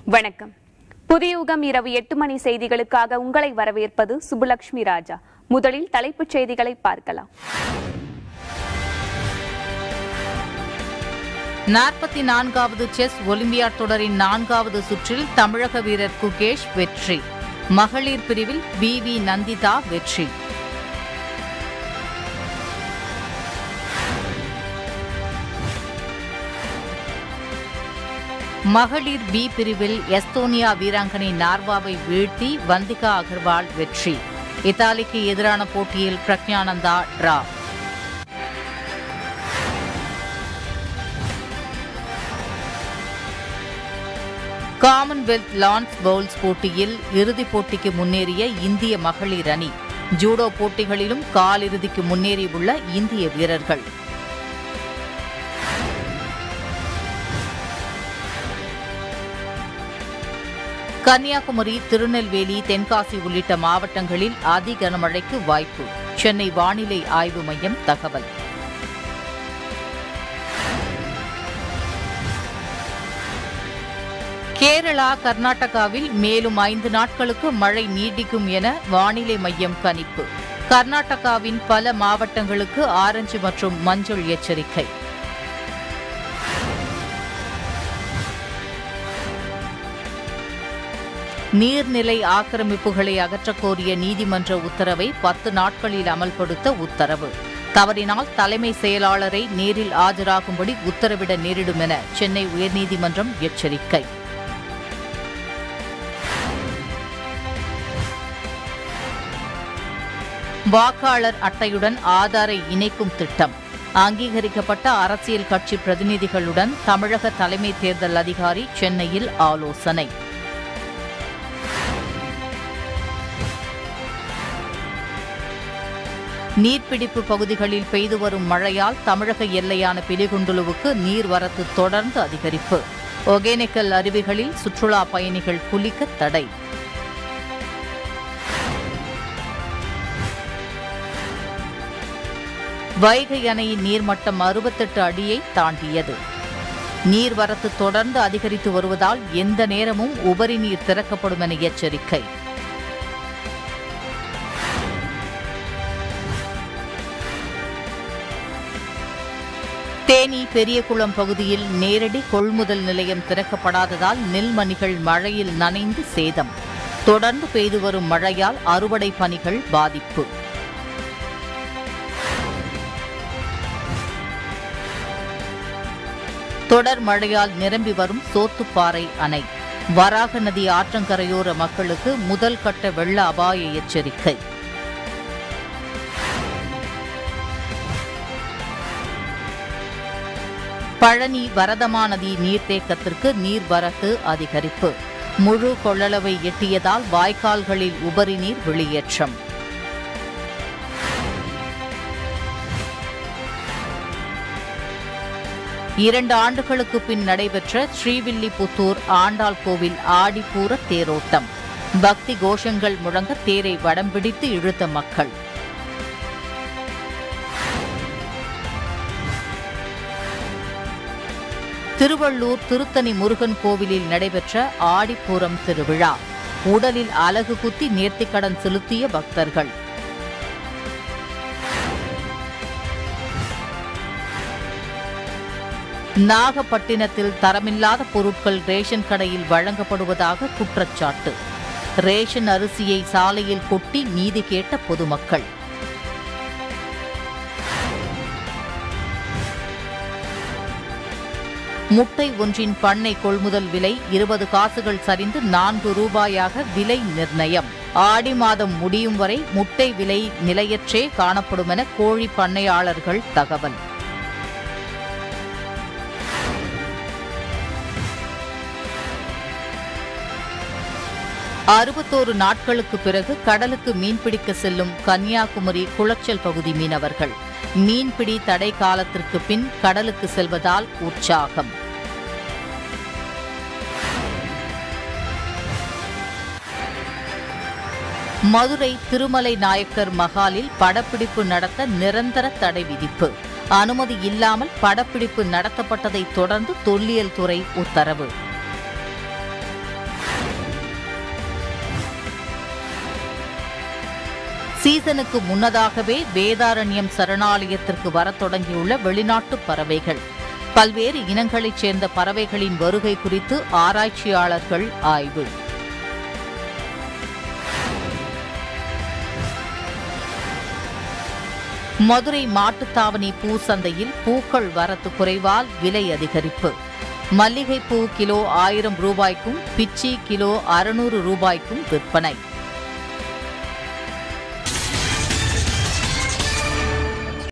வணக்கம் புதியுகம் இரவு எட்டு மணி செய்திகளுக்காக உங்களை வரவேற்பது சுப்புலட்சுமி ராஜா முதலில் தலைப்புச் செய்திகளை பார்க்கலாம் நாற்பத்தி நான்காவது செஸ் ஒலிம்பியாட் தொடரின் நான்காவது சுற்றில் தமிழக வீரர் குகேஷ் வெற்றி மகளிர் பிரிவில் பி வி நந்திதா வெற்றி மகளிர் பி பிரிவில் எஸ்தோனியா வீராங்கனை நார்வாவை வீழ்த்தி வந்திகா அகர்வால் வெற்றி இத்தாலிக்கு எதிரான போட்டியில் Praggnanandhaa draw Commonwealth lawn bowls போட்டியில் இறுதிப் போட்டிக்கு முன்னேறிய இந்திய மகளிர் அணி ஜூடோ போட்டிகளிலும் காலிறுதிக்கு முன்னேறியுள்ள இந்திய வீரர்கள் கன்னியாகுமரி திருநெல்வேலி தென்காசி உள்ளிட்ட மாவட்டங்களில் அதி கனமழைக்கு வாய்ப்பு சென்னை வானிலை ஆய்வு மையம் தகவல் கேரளா கர்நாடகாவில் மேலும் ஐந்து நாட்களுக்கு மழை நீடிக்கும் என வானிலை மையம் கணிப்பு கர்நாடகாவின் பல மாவட்டங்களுக்கு ஆரஞ்சு மற்றும் மஞ்சள் எச்சரிக்கை நீர்நிலை ஆக்கிரமிப்புகளை அகற்றக் கோரிய நீதிமன்ற உத்தரவை பத்து நாட்களில் அமல்படுத்த உத்தரவு தவறினால் தலைமை செயலாளரை நேரில் ஆஜராகும்படி உத்தரவிட நேரிடும் என சென்னை உயர்நீதிமன்றம் எச்சரிக்கை வாக்காளர் அட்டையுடன் ஆதாரை இணைக்கும் திட்டம் அங்கீகரிக்கப்பட்ட அரசியல் கட்சி பிரதிநிதிகளுடன் தமிழக தலைமை தேர்தல் அதிகாரி சென்னையில் ஆலோசனை நீர்பிடிப்பு பகுதிகளில் பெய்து வரும் மழையால் தமிழக எல்லையான பிலிகுண்டுலுவுக்கு நீர்வரத்து தொடர்ந்து அதிகரிப்பு ஒகேனக்கல் அருவிகளில் சுற்றுலா பயணிகள் குளிக்க தடை வைகை அணையின் நீர்மட்டம் அறுபத்தெட்டு அடியை தாண்டியது நீர்வரத்து தொடர்ந்து அதிகரித்து வருவதால் எந்த நேரமும் உபரி நீர் திறக்கப்படும் என எச்சரிக்கை தேனி பெரியகுளம் பகுதியில் நேரடி கொள்முதல் நிலையம் திறக்கப்படாததால் நெல்மணிகள் மழையில் நனைந்து சேதம் தொடர்ந்து பெய்து வரும் மழையால் அறுவடை பணிகள் பாதிப்பு தொடர் மழையால் நிரம்பி வரும் சோத்துப்பாறை அணை வராக நதி ஆற்றங்கரையோர மக்களுக்கு முதல் கட்ட வெள்ள அபாய எச்சரிக்கை பழனி வரதமா நதி நீர்த்தேக்கத்திற்கு நீர்வரத்து அதிகரிப்பு முழு கொள்ளளவை எட்டியதால் வாய்க்கால்களில் உபரி நீர் வெளியேற்றம் இரண்டு ஆண்டுகளுக்கு பின் நடைபெற்ற ஸ்ரீவில்லிபுத்தூர் ஆண்டாள் கோவில் ஆடிப்பூர தேரோட்டம் பக்தி கோஷங்கள் முழங்க தேரை வடம் பிடித்து இழுத்த மக்கள் திருவள்ளூர் திருத்தணி முருகன் கோவிலில் நடைபெற்ற ஆடிப்பூரம் திருவிழா உடலில் அலகு குத்தி நேர்த்திக்கடன் செலுத்திய பக்தர்கள் நாகப்பட்டினத்தில் தரமில்லாத பொருட்கள் ரேஷன் கடையில் வழங்கப்படுவதாக குற்றச்சாட்டு ரேஷன் அரிசியை சாலையில் கொட்டி நீதி கேட்ட பொதுமக்கள் முட்டை ஒன்றின் பண்ணை கொள்முதல் விலை இருபது காசுகள் சரிந்து நான்கு ரூபாயாக விலை நிர்ணயம் ஆடி மாதம் முடியும் வரை முட்டை விலை நிலையற்றே காணப்படும் என கோழி பண்ணையாளர்கள் தகவல் அறுபத்தோரு நாட்களுக்கு பிறகு கடலுக்கு மீன்பிடிக்க செல்லும் கன்னியாகுமரி குளச்சல் பகுதி மீனவர்கள் மீன்பிடி தடை காலத்திற்கு பின் கடலுக்கு செல்வதால் உற்சாகம் மதுரை திருமலை நாயக்கர் மகாலில் படப்பிடிப்பு நடத்த நிரந்தர தடை விதிப்பு அனுமதி இல்லாமல் படப்பிடிப்பு நடத்தப்பட்டதை தொடர்ந்து தொல்லியல் துறை உத்தரவு சீசனுக்கு முன்னதாகவே வேதாரண்யம் சரணாலயத்திற்கு வரத் தொடங்கியுள்ள வெளிநாட்டு பறவைகள் பல்வேறு இனங்களைச் சேர்ந்த பறவைகளின் வருகை குறித்து ஆராய்ச்சியாளர்கள் ஆய்வு மதுரை மாட்டுத்தாவணி பூ சந்தையில் பூக்கள் வரத்து குறைவால் விலை அதிகரிப்பு மல்லிகை பூ கிலோ ஆயிரம் ரூபாய்க்கும் பிச்சி கிலோ அறுநூறு ரூபாய்க்கும் விற்பனை